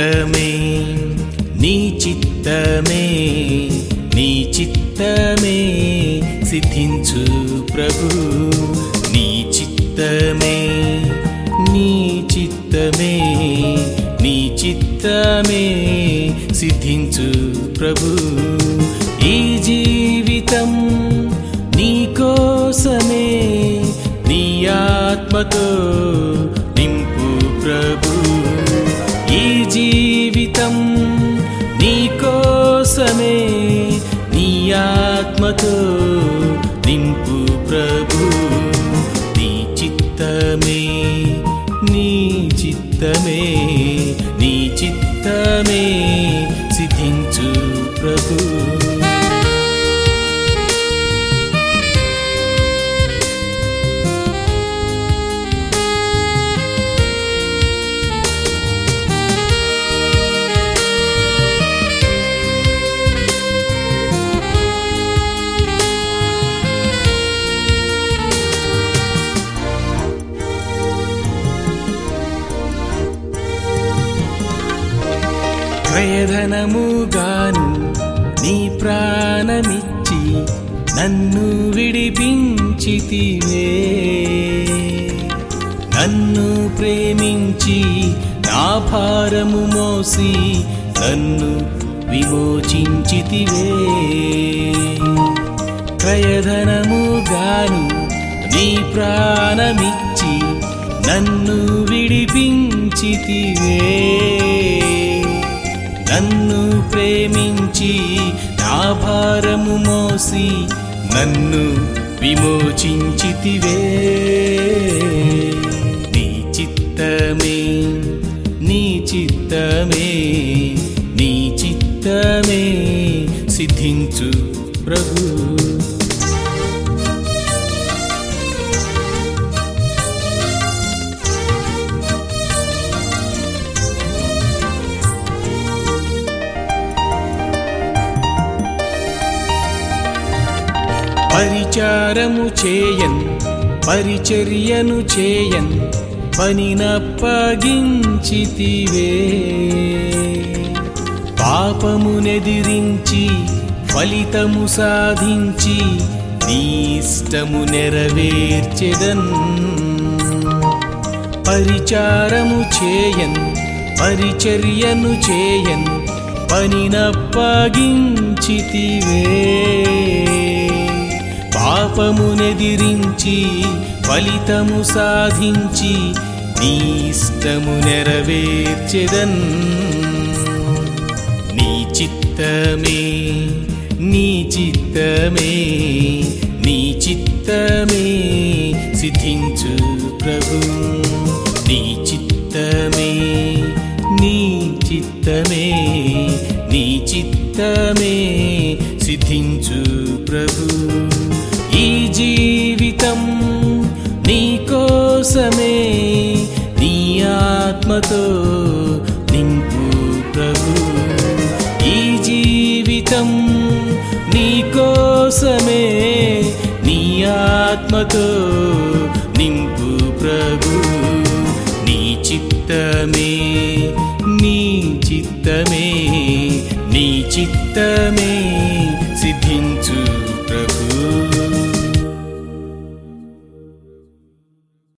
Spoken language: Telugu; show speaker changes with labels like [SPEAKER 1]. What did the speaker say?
[SPEAKER 1] చిత్తమే నీ చిత్తమే నీ చిత్తమే సిద్ధించు ప్రభు నీ చిత్తమే నీ చిత్తమే నీ చిత్తమే సిద్ధించు ప్రభు ఈ జీవితం నీ కోసమే నీ ఆత్మతో నింపు ప్రభు ఈ జీవితం నీ కోసమే నీ ఆత్మతో నింపు ప్రభు నీ చిత్తమే నీ చిత్తమే నీ చిత్తమే సిద్ధించు ప్రభు క్రయధనముగాను నీ ప్రాణమిచ్చి నన్ను విడిపించితివే నన్ను ప్రేమించి నా భారము మోసి నన్ను విమోచించితివే క్రయధనముగాను నీ ప్రాణమిచ్చి నన్ను విడిపించితివే నన్ను ప్రేమించి నా భారము మోసి నన్ను విమోచించితివే నీ చిత్తమే నీ చిత్తమే నీ చిత్తమే సిద్ధించు ప్రభు పరిచారము చేయన్ పరిచర్యను చేయన్ పనినప్పగించితివే పాపమునెదిరించి ఫలితము సాధించి నీష్టము నెరవేర్చెదన్ పరిచారము చేయన్ పరిచర్యను చేయన్ పనినప్పగించితివే పాపమునెదిరించి ఫలితము సాధించి నీష్టము నెరవేర్చెదన్ నీ చిత్తమే నీ చిత్తమే నీ చిత్తమే సిద్ధించు ప్రభు నీ చిత్తమే నీ చిత్తమే నీ చిత్తమే సిద్ధించు ప్రభు ఈ జీవితం నీ కోసమే నీ ఆత్మతో నింపు ప్రభు ఈ జీవితం నీ కోసమే నీ ఆత్మతో నింపు ప్రభు నీ చిత్తమే నీ చిత్తమే నీ చిత్తమే